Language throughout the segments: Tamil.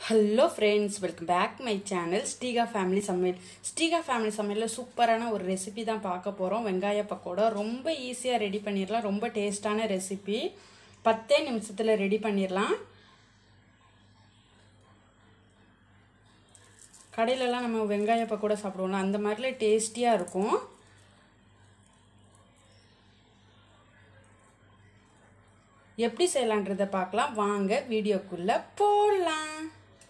hello friends welcome back my channel Steeka family சமையல் ஸ்டீகா ஃபேமிலி சமையலில் சூப்பரான ஒரு ரெசிபி தான் பார்க்க போகிறோம் வெங்காய பக்கோடா ரொம்ப ஈஸியாக ரெடி பண்ணிடலாம் ரொம்ப டேஸ்டான ரெசிபி பத்தே நிமிஷத்தில் ரெடி பண்ணிடலாம் கடையிலலாம் நம்ம வெங்காய பக்கோடா சாப்பிடுவோம்ல அந்த மாதிரிலாம் டேஸ்டியாக இருக்கும் எப்படி செய்யலான்றதை பார்க்கலாம் வாங்க வீடியோக்குள்ளே போடலாம்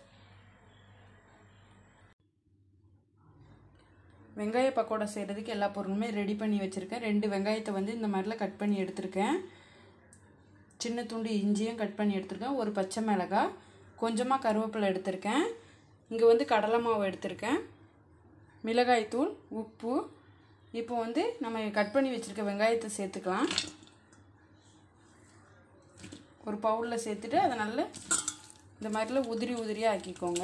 வெங்காய பக்கோடா செய்கிறதுக்கு எல்லா பொருளுமே ரெடி பண்ணி வச்சுருக்கேன் ரெண்டு வெங்காயத்தை வந்து இந்த மாதிரிலாம் கட் பண்ணி எடுத்திருக்கேன் சின்ன துண்டு இஞ்சியும் கட் பண்ணி எடுத்திருக்கேன் ஒரு பச்சை மிளகாய் கொஞ்சமாக கருவேப்பிலை எடுத்திருக்கேன் இங்கே வந்து கடலை மாவு எடுத்திருக்கேன் மிளகாய்த்தூள் உப்பு இப்போ வந்து நம்ம கட் பண்ணி வச்சுருக்க வெங்காயத்தை சேர்த்துக்கலாம் ஒரு பவுலில் சேர்த்துட்டு அதை நல்லா இந்த மாதிரிலாம் உதிரி உதிரியாக ஆக்கிக்கோங்க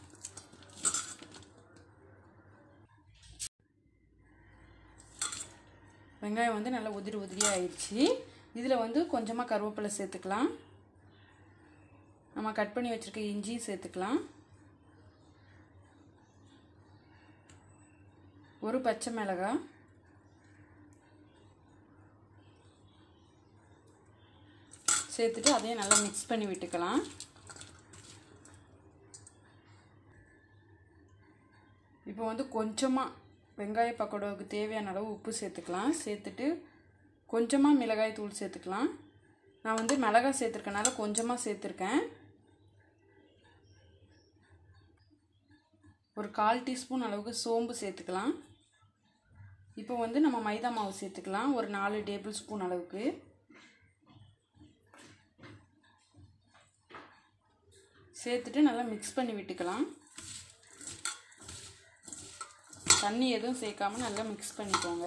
வெங்காயம் வந்து நல்லா உதிரி உதிரியாக ஆயிடுச்சு இதில் வந்து கொஞ்சமாக கருவேப்பிலை சேர்த்துக்கலாம் நம்ம கட் பண்ணி வச்சுருக்க இஞ்சியும் சேர்த்துக்கலாம் ஒரு பச்சை மிளகாய் சேர்த்துட்டு அதையும் நல்லா மிக்ஸ் பண்ணி விட்டுக்கலாம் இப்போ வந்து கொஞ்சமாக வெங்காய பக்கோடாவுக்கு தேவையான அளவு உப்பு சேர்த்துக்கலாம் சேர்த்துட்டு கொஞ்சமாக மிளகாய் தூள் சேர்த்துக்கலாம் நான் வந்து மிளகாய் சேர்த்துருக்கனால கொஞ்சமாக சேர்த்துருக்கேன் ஒரு கால் டீஸ்பூன் அளவுக்கு சோம்பு சேர்த்துக்கலாம் இப்போ வந்து நம்ம மைதா மாவு சேர்த்துக்கலாம் ஒரு நாலு டேபிள் ஸ்பூன் அளவுக்கு சேர்த்துட்டு நல்லா மிக்ஸ் பண்ணி விட்டுக்கலாம் தண்ணி எதுவும் சேர்க்காம நல்லா மிக்ஸ் பண்ணிக்கோங்க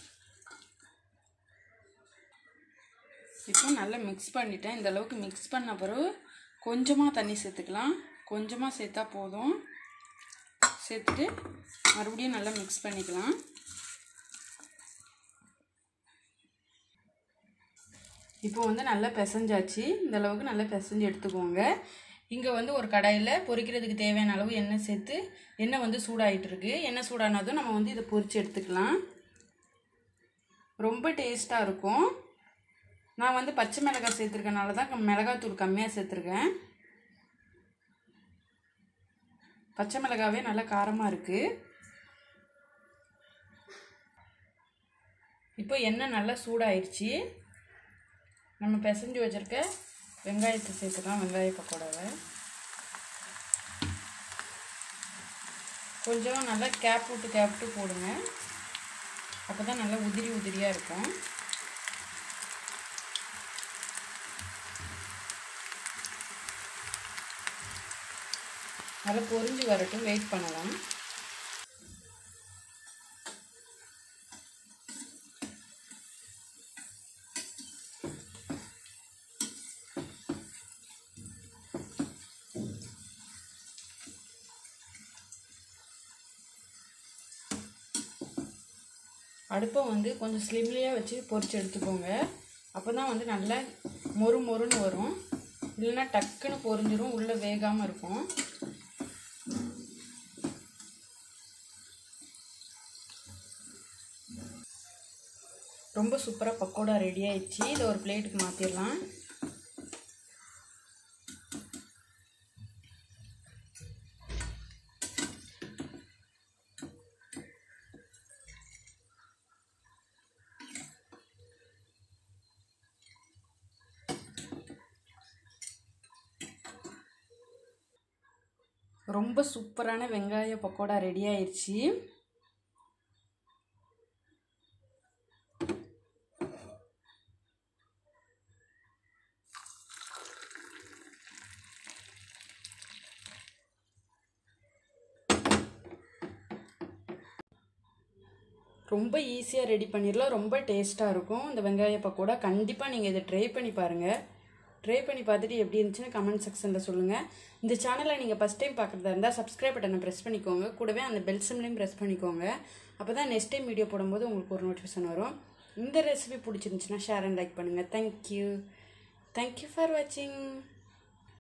இப்போ நல்லா மிக்ஸ் பண்ணிட்டேன் இந்த அளவுக்கு மிக்ஸ் பண்ண பிறகு கொஞ்சமாக தண்ணி சேர்த்துக்கலாம் கொஞ்சமாக சேர்த்தா போதும் சேர்த்துட்டு மறுபடியும் நல்லா மிக்ஸ் பண்ணிக்கலாம் இப்போ வந்து நல்லா பிசைஞ்சாச்சு இந்த அளவுக்கு நல்லா பிசைஞ்சு எடுத்துக்கோங்க இங்கே வந்து ஒரு கடாயில் பொரிக்கிறதுக்கு தேவையான அளவு எண்ணெய் சேர்த்து எண்ணெய் வந்து சூடாகிட்டு இருக்கு எண்ணெய் சூடானதும் நம்ம வந்து இதை பொரித்து எடுத்துக்கலாம் ரொம்ப டேஸ்ட்டாக இருக்கும் நான் வந்து பச்சை மிளகாய் சேர்த்துருக்கனால தான் மிளகாத்தூள் கம்மியாக சேர்த்துருக்கேன் பச்சை மிளகாவே நல்லா காரமாக இருக்குது இப்போ எண்ணெய் நல்லா சூடாயிடுச்சு நம்ம பிசைஞ்சு வச்சுருக்க வெங்காயத்தை சேர்த்துக்கலாம் வெங்காய பக்கோடாவை கொஞ்சம் நல்லா கேப் விட்டு கேப் விட்டு போடுங்க அப்போ தான் நல்லா உதிரி உதிரியாக இருக்கும் நல்லா பொரிஞ்சு வரட்டும் வெயிட் பண்ணலாம் அடுப்பை வந்து கொஞ்சம் ஸ்லிம்லேயே வச்சு பொரிச்சு எடுத்துக்கோங்க அப்போ தான் வந்து நல்லா மொறு மொறுன்னு வரும் இல்லைன்னா டக்குன்னு பொரிஞ்சிரும் உள்ளே வேகாமல் இருக்கும் ரொம்ப சூப்பராக பக்கோடா ரெடி ஆயிடுச்சு இதை ஒரு பிளேட்டுக்கு மாற்றிடலாம் ரொம்ப சூப்பரான வெங்காய பக்கோடா ரெடி ஆயிடுச்சு ரொம்ப ஈஸியாக ரெடி பண்ணிடலாம் ரொம்ப டேஸ்ட்டாக இருக்கும் இந்த வெங்காய பக்கோடா கண்டிப்பாக நீங்கள் இதை ட்ரை பண்ணி பாருங்கள் ட்ரை பண்ணி பார்த்துட்டு எப்படி இருந்துச்சுன்னு கமெண்ட் செக்ஷனில் சொல்லுங்கள் இந்த சேனலை நீங்கள் ஃபஸ்ட் டைம் பார்க்குறதா இருந்தால் சப்ஸ்கிரைப் பட்டனை ப்ரெஸ் பண்ணிக்கோங்க கூடவே அந்த பெல் சிம்லையும் ப்ரெஸ் பண்ணிக்கோங்க அப்போ தான் நெக்ஸ்ட் டைம் வீடியோ போடும்போது உங்களுக்கு ஒரு நோட்டிஃபிகேஷன் வரும் இந்த ரெசிபி பிடிச்சிருந்துச்சுன்னா ஷேர் அண்ட் லைக் பண்ணுங்கள் தேங்க்யூ தேங்க்யூ ஃபார் வாட்சிங்